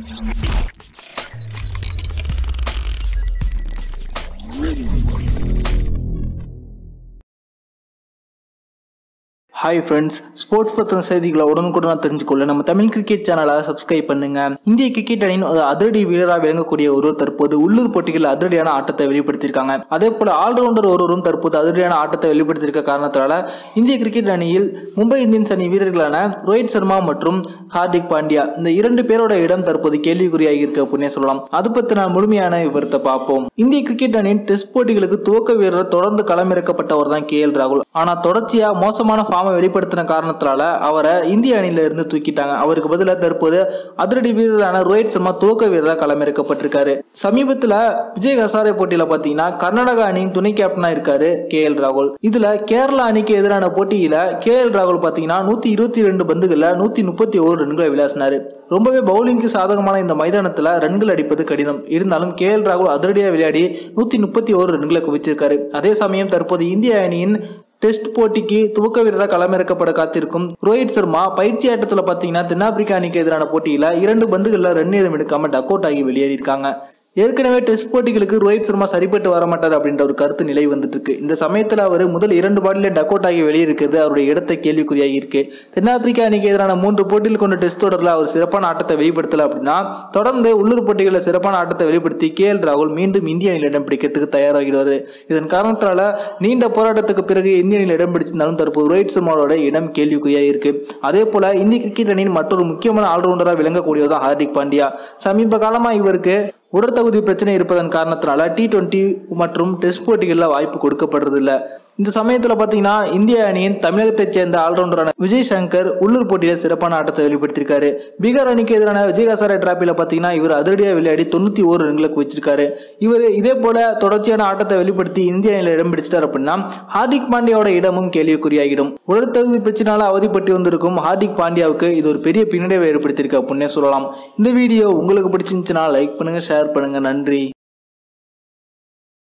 hi friends sports பற்றின செய்திகளை உடனுக்குடன் தெரிஞ்சுக்கொள்ள நம்ம தமிழ் கிரிக்கெட் சேனலை சப்ஸ்கிரைப் பண்ணுங்க இந்திய கிரிக்கெட் அணியின் ஒரு அதிரடி வீரராக விளங்கக்கூடிய ஒருவர் தற்போது உள்ளூர் போட்டிகளில் அதிரடியான ஆட்டத்தை வெளிப்படுத்தியிருக்காங்க அதே போல ஆல்ரவுண்டர் ஒருவரும் தற்போது அதிரடியான ஆட்டத்தை வெளிப்படுத்தியிருக்க காரணத்தால இந்திய கிரிக்கெட் அணியில் மும்பை இந்தியன்ஸ் அணி வீரர்களான ரோஹித் சர்மா மற்றும் ஹார்திக் பாண்டியா இந்த இரண்டு பேரோட இடம் தற்போது கேள்விக்குறியாகி இருக்கு அப்படின்னே சொல்லலாம் அது பற்றின முழுமையான விவரத்தை பார்ப்போம் இந்திய கிரிக்கெட் அணியின் டெஸ்ட் போட்டிகளுக்கு துவக்க வீரர் தொடர்ந்து களமிறக்கப்பட்டவர் தான் கே எல் ராகுல் ஆனா தொடர்ச்சியா மோசமான ஃபார்மை வெளிப்படுத்தின காரணத்தினால அவரை இந்திய அணியில இருந்து தூக்கிட்டாங்க அவருக்கு பதிலாக தற்போது அதிரடி வீரரான ரோஹித் சர்மா துவக்க வீரராக களமிறக்கப்பட்டிருக்காரு சமீபத்துல விஜய் ஹசாரே போட்டியில பாத்தீங்கன்னா கர்நாடகா அணியின் துணை கேப்டனா இருக்காரு கே எல் ராகுல் இதுல கேரளா அணிக்கு எதிரான போட்டியில கே எல் ராகுல் பாத்தீங்கன்னா நூத்தி இருபத்தி ரெண்டு பந்துகள்ல நூத்தி முப்பத்தி ஒரு ரன்களை விளாசினாரு ரொம்பவே பவுலிங்க்கு சாதகமான இந்த மைதானத்துல ரன்கள் அடிப்பது கடினம் இருந்தாலும் கே எல் ராகுல் அதிரடியா விளையாடி நூத்தி முப்பத்தி ஒரு ரன்களை குவிச்சிருக்காரு அதே சமயம் தற்போது இந்திய அணியின் டெஸ்ட் போட்டிக்கு துவக்க வீரராக களமிறக்கப்பட காத்திருக்கும் ரோஹித் சர்மா பயிற்சி ஆட்டத்தில் பார்த்தீங்கன்னா தென்னாப்பிரிக்கா அணிக்கு எதிரான போட்டியில் இரண்டு பந்துகளில் ரன் ஏதும் எடுக்காம டக் அவுட் ஆகி வெளியேறியிருக்காங்க ஏற்கனவே டெஸ்ட் போட்டிகளுக்கு ரோஹித் சர்மா சரிப்பட்டு வர மாட்டார் அப்படின்ற ஒரு கருத்து நிலை வந்துட்டு இருக்கு இந்த சமயத்தில் அவர் முதல் இரண்டு பாட்டிலே டக் அவுட் ஆகி வெளியிருக்கிறது அவருடைய இடத்தை கேள்விக்குறியாகி இருக்கு தென்னாப்பிரிக்கா அணிக்கு எதிரான மூன்று போட்டியில் கொண்ட டெஸ்ட் தொடரில் அவர் சிறப்பான ஆட்டத்தை வெளிப்படுத்தல அப்படின்னா தொடர்ந்து உள்ளூர் போட்டிகளில் சிறப்பான ஆட்டத்தை வெளிப்படுத்தி கே எல் ராகுல் மீண்டும் இந்திய அணியில் இடம் பிடிக்கிறதுக்கு தயாராகிடுவார் இதன் காரணத்தினால நீண்ட போராட்டத்துக்கு பிறகு இந்திய அணியில் இடம் பிடிச்சிருந்தாலும் தற்போது ரோஹித் சர்மாவோட இடம் கேள்விக்குறியாக இருக்கு அதே போல இந்திய கிரிக்கெட் அணியின் மற்றொரு முக்கியமான ஆல்ரவுண்டராக விளங்கக்கூடியதான் ஹார்திக் பாண்டியா சமீப காலமாக இவருக்கு உடற்தகுதி பிரச்சனை இருப்பதன் காரணத்தினால டி டுவெண்ட்டி மற்றும் டெஸ்ட் போட்டிகளில் வாய்ப்பு கொடுக்கப்படுறதில்ல இந்த சமயத்தில் பார்த்தீங்கன்னா இந்திய அணியின் தமிழகத்தைச் சேர்ந்த ஆல்ரவுண்டரான விஜய் சங்கர் உள்ளூர் போட்டியில் சிறப்பான ஆட்டத்தை வெளிப்படுத்தியிருக்காரு பீகார் அணிக்கு எதிரான விஜய் ஹசாரே டிராப்பில் பார்த்தீங்கன்னா இவர் அதிரடியாக விளையாடி தொண்ணூற்றி ஓரு ரன்களுக்கு வச்சிருக்காரு இவர் இதே போல தொடர்ச்சியான ஆட்டத்தை வெளிப்படுத்தி இந்திய அணியில் இடம் பிடிச்சிட்டார் அப்படின்னா ஹார்திக் பாண்டியாவோட இடமும் கேள்விக்குறியாகிடும் உடற்தகுதி பிரச்சனால அவதிப்பட்டு வந்திருக்கும் ஹார்திக் பாண்டியாவுக்கு இது ஒரு பெரிய பின்னடைவை ஏற்படுத்தியிருக்கு அப்படின்னே சொல்லலாம் இந்த வீடியோ உங்களுக்கு பிடிச்சிருந்துச்சுன்னா லைக் பண்ணுங்க ஷேர் பண்ணுங்க நன்றி